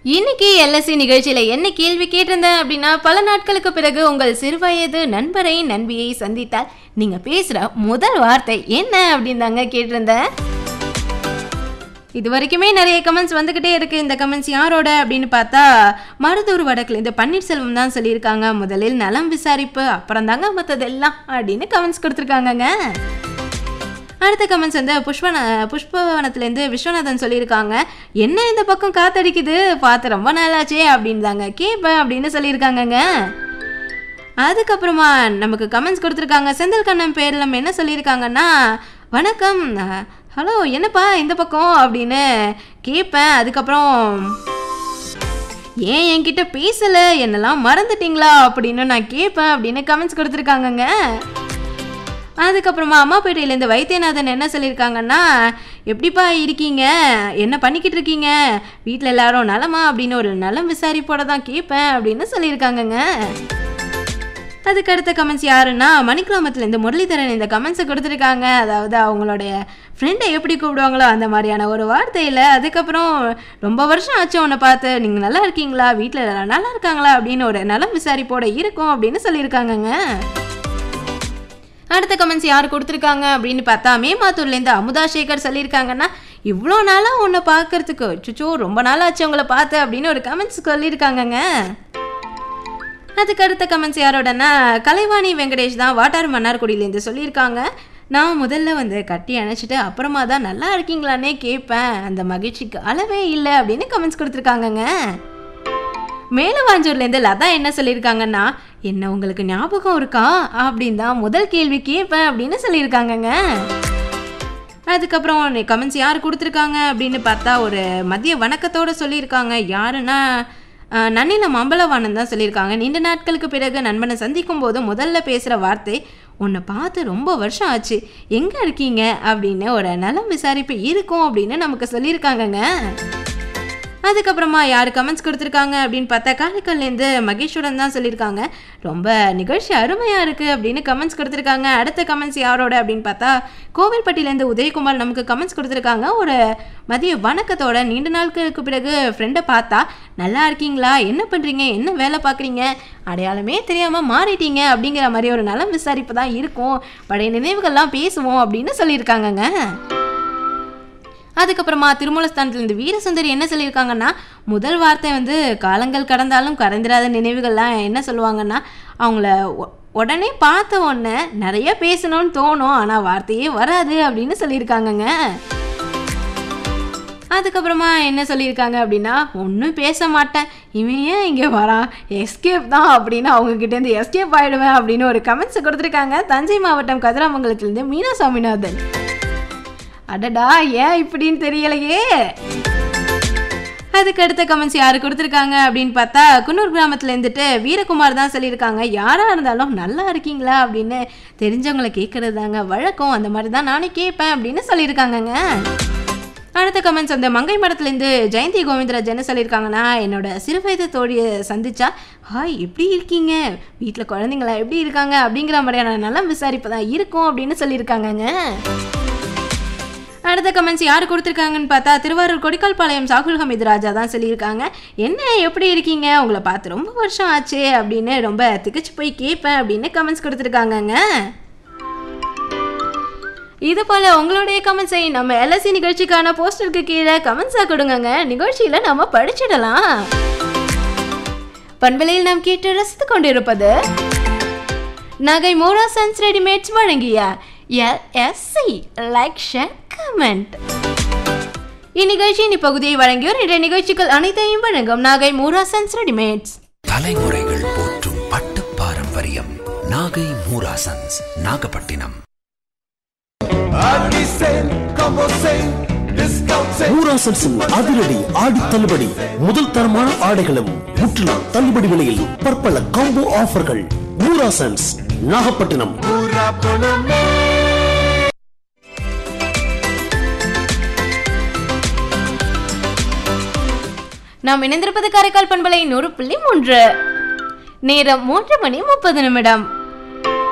இன்னைக்கு எல்எஸ்சி நிகழ்ச்சியில என்ன கேள்வி கேட்டிருந்தேன் அப்படின்னா பல நாட்களுக்கு பிறகு உங்கள் சிறுவயது நண்பரை நண்பியை சந்தித்தால் நீங்க பேசுற முதல் வார்த்தை என்ன அப்படின்னு தாங்க கேட்டிருந்தேன் இது வரைக்குமே நிறைய கமெண்ட்ஸ் வந்துக்கிட்டே இருக்கு இந்த கமெண்ட்ஸ் யாரோட அப்படின்னு பார்த்தா மருதூர் வடக்குல இந்த பன்னீர்செல்வம் தான் சொல்லியிருக்காங்க முதலில் நலம் விசாரிப்பு அப்புறம் தாங்க மற்றதெல்லாம் அப்படின்னு கமெண்ட்ஸ் கொடுத்துருக்காங்கங்க அடுத்த கமெண்ட்ஸ் வந்து புஷ்பன புஷ்பவனத்துலேருந்து விஸ்வநாதன் சொல்லியிருக்காங்க என்ன இந்த பக்கம் காத்தடிக்குது பார்த்து ரொம்ப நாளாச்சே அப்படின்னு தாங்க கேட்பேன் அப்படின்னு சொல்லியிருக்காங்கங்க அதுக்கப்புறமா நமக்கு கமெண்ட்ஸ் கொடுத்துருக்காங்க செந்தில் கண்ணன் பேரில் நம்ம என்ன சொல்லியிருக்காங்கன்னா வணக்கம் ஹலோ என்னப்பா இந்த பக்கம் அப்படின்னு கேட்பேன் அதுக்கப்புறம் ஏன் என்கிட்ட பேசலை என்னெல்லாம் மறந்துட்டீங்களா அப்படின்னு நான் கேட்பேன் அப்படின்னு கமெண்ட்ஸ் கொடுத்துருக்காங்கங்க அதுக்கப்புறமா அம்மாப்பேட்டையிலேருந்து வைத்தியநாதன் என்ன சொல்லியிருக்காங்கன்னா எப்படிப்பா இருக்கீங்க என்ன பண்ணிக்கிட்டு இருக்கீங்க வீட்டில் எல்லாரும் நலமா அப்படின்னு ஒரு நலம் விசாரிப்போட தான் கேட்பேன் அப்படின்னு சொல்லியிருக்காங்கங்க அதுக்கு அடுத்த கமெண்ட்ஸ் யாருன்னா மணிக்கிராமத்துலேருந்து முரளிதரன் இந்த கமெண்ட்ஸை கொடுத்துருக்காங்க அதாவது அவங்களுடைய ஃப்ரெண்டை எப்படி கூப்பிடுவாங்களோ அந்த மாதிரியான ஒரு வார்த்தையில் அதுக்கப்புறம் ரொம்ப வருஷம் ஆச்சு உன்னை பார்த்து நீங்கள் நல்லா இருக்கீங்களா வீட்டில் நல்லா இருக்காங்களா அப்படின்னு ஒரு நலம் விசாரிப்போட இருக்கும் அப்படின்னு சொல்லியிருக்காங்கங்க அடுத்த கமெண்ட்ஸ் யார் கொடுத்துருக்காங்க அப்படின்னு பார்த்தா மேமாத்தூர்லேருந்து அமுதா சேகர் சொல்லியிருக்காங்கன்னா இவ்வளோ நாளாக உன்னை பார்க்கறதுக்கு சுச்சோ ரொம்ப நாள் ஆச்சு உங்களை பார்த்து அப்படின்னு ஒரு கமெண்ட்ஸ் சொல்லியிருக்காங்கங்க அதுக்கு அடுத்த கமெண்ட்ஸ் யாரோடனா கலைவாணி வெங்கடேஷ் தான் வாட்டார் மன்னார்குடியிலேருந்து சொல்லியிருக்காங்க நான் முதல்ல வந்து கட்டி அணைச்சிட்டு அப்புறமா தான் நல்லா இருக்கீங்களான்னே கேட்பேன் அந்த மகிழ்ச்சிக்கு அளவே இல்லை அப்படின்னு கமெண்ட்ஸ் கொடுத்துருக்காங்கங்க மேலவாஞ்சூர்லேருந்து லதா என்ன சொல்லியிருக்காங்கன்னா என்ன உங்களுக்கு ஞாபகம் இருக்கா அப்படின்னு தான் முதல் கேள்வி கேட்பேன் அப்படின்னு சொல்லியிருக்காங்கங்க அதுக்கப்புறம் கமெண்ட்ஸ் யார் கொடுத்துருக்காங்க அப்படின்னு பார்த்தா ஒரு மதிய வணக்கத்தோடு சொல்லியிருக்காங்க யாருன்னா அஹ், நன்னிலம் அம்பலவாணன் தான் சொல்லியிருக்காங்க நீண்ட நாட்களுக்கு பிறகு நண்பனை சந்திக்கும் போது முதல்ல பேசுகிற வார்த்தை உன்னை பார்த்து ரொம்ப வருஷம் ஆச்சு எங்கே இருக்கீங்க அப்படின்னு ஒரு நலம் விசாரிப்பு இருக்கும் அப்படின்னு நமக்கு சொல்லியிருக்காங்கங்க அதுக்கப்புறமா யார் கமெண்ட்ஸ் கொடுத்துருக்காங்க அப்படின்னு பார்த்தா காரைக்கால்லேருந்து மகேஸ்வரன் தான் சொல்லியிருக்காங்க ரொம்ப நிகழ்ச்சி அருமையாக இருக்குது அப்படின்னு கமெண்ட்ஸ் கொடுத்துருக்காங்க அடுத்த கமெண்ட்ஸ் யாரோட அப்படின்னு பார்த்தா கோவில்பட்டியிலேருந்து உதயகுமார் நமக்கு கமெண்ட்ஸ் கொடுத்துருக்காங்க ஒரு மதிய வணக்கத்தோட நீண்ட நாட்களுக்கு பிறகு ஃப்ரெண்டை பார்த்தா நல்லா இருக்கீங்களா என்ன பண்ணுறீங்க என்ன வேலை பார்க்குறீங்க அடையாளமே தெரியாமல் மாறிட்டீங்க அப்படிங்கிற மாதிரி ஒரு நலம் விசாரிப்பு தான் இருக்கும் பழைய நினைவுகள்லாம் பேசுவோம் அப்படின்னு சொல்லியிருக்காங்கங்க அதுக்கப்புறமா திருமூலஸ்தானத்துலேருந்து வீரசுந்தரி என்ன சொல்லியிருக்காங்கன்னா முதல் வார்த்தை வந்து காலங்கள் கடந்தாலும் கரைந்திராத நினைவுகள்லாம் என்ன சொல்லுவாங்கன்னா அவங்கள உ- உடனே பார்த்த உடனே நிறைய பேசணும்னு தோணும் ஆனால் வார்த்தையே வராது அப்படின்னு சொல்லியிருக்காங்கங்க அதுக்கப்புறமா என்ன சொல்லியிருக்காங்க அப்படின்னா ஒன்றும் பேச மாட்டேன் இவன் ஏன் இங்கே வரான் எஸ்கேப் தான் அப்படின்னு அவங்க கிட்டேருந்து எஸ்கேப் ஆகிடுவேன் அப்படின்னு ஒரு கமெண்ட்ஸ் கொடுத்துருக்காங்க தஞ்சை மாவட்டம் கதிராமங்கலத்துலேருந்து மீனா சாமிநாதன் அடடா ஏன் இப்படின்னு தெரியலையே அதுக்கு அடுத்த கமெண்ட்ஸ் யாரு கொடுத்துருக்காங்க அப்படின்னு பார்த்தா குன்னூர் கிராமத்துல இருந்துட்டு வீரகுமார் தான் சொல்லியிருக்காங்க யாரா இருந்தாலும் நல்லா இருக்கீங்களா அப்படின்னு தெரிஞ்சவங்களை கேட்கறது தாங்க வழக்கம் அந்த மாதிரி தான் நானே கேட்பேன் அப்படின்னு சொல்லியிருக்காங்கங்க அடுத்த கமெண்ட்ஸ் அந்த மங்கை மடத்துலேருந்து ஜெயந்தி கோவிந்தராஜ் என்ன சொல்லியிருக்காங்கன்னா என்னோட சிறுவயது தோழியை சந்திச்சா ஹாய் எப்படி இருக்கீங்க வீட்டில் குழந்தைங்களா எப்படி இருக்காங்க அப்படிங்கிற மாதிரியான நலம் விசாரிப்பு தான் இருக்கும் அப்படின்னு சொல்லியிருக்காங்கங்க அடுத்த கமெண்ட்ஸ் யார் கொடுத்துருக்காங்கன்னு பார்த்தா திருவாரூர் கொடிக்கால்பாளையம் சாகுல் ஹமீது ராஜா தான் சொல்லியிருக்காங்க என்ன எப்படி இருக்கீங்க உங்களை பார்த்து ரொம்ப வருஷம் ஆச்சு அப்படின்னு ரொம்ப திகச்சு போய் கேட்பேன் அப்படின்னு கமெண்ட்ஸ் கொடுத்துருக்காங்கங்க இது போல உங்களுடைய கமெண்ட்ஸை நம்ம எல்எஸ்சி நிகழ்ச்சிக்கான போஸ்டருக்கு கீழே கமெண்ட்ஸாக கொடுங்கங்க நிகழ்ச்சியில் நம்ம படிச்சிடலாம் பண்பலையில் நாம் கேட்டு ரசித்துக் கொண்டிருப்பது நகை மோரா சன்ஸ் ரெடிமேட்ஸ் வழங்கிய எல்எஸ்சி லைக் ஷேர் கமெண்ட் இந்நிகழ்ச்சியின் இப்பகுதியை வழங்கியோர் இன்றைய நிகழ்ச்சிகள் அனைத்தையும் வழங்கும் நாகை மூரா சன்ஸ் ரெடிமேட்ஸ் தலைமுறைகள் போற்றும் பட்டு பாரம்பரியம் நாகை மூராசன்ஸ் நாகப்பட்டினம் ஊராசன்ஸின் அதிரடி ஆடி தள்ளுபடி முதல் தரமான ஆடைகளும் முற்றிலும் தள்ளுபடி விலையில் பற்பல காம்போ ஆஃபர்கள் ஊராசன்ஸ் நாகப்பட்டினம் நாம் இணைந்திருப்பது காரைக்கால் பண்பலை நூறு புள்ளி மூன்று நேரம் மூன்று மணி முப்பது நிமிடம்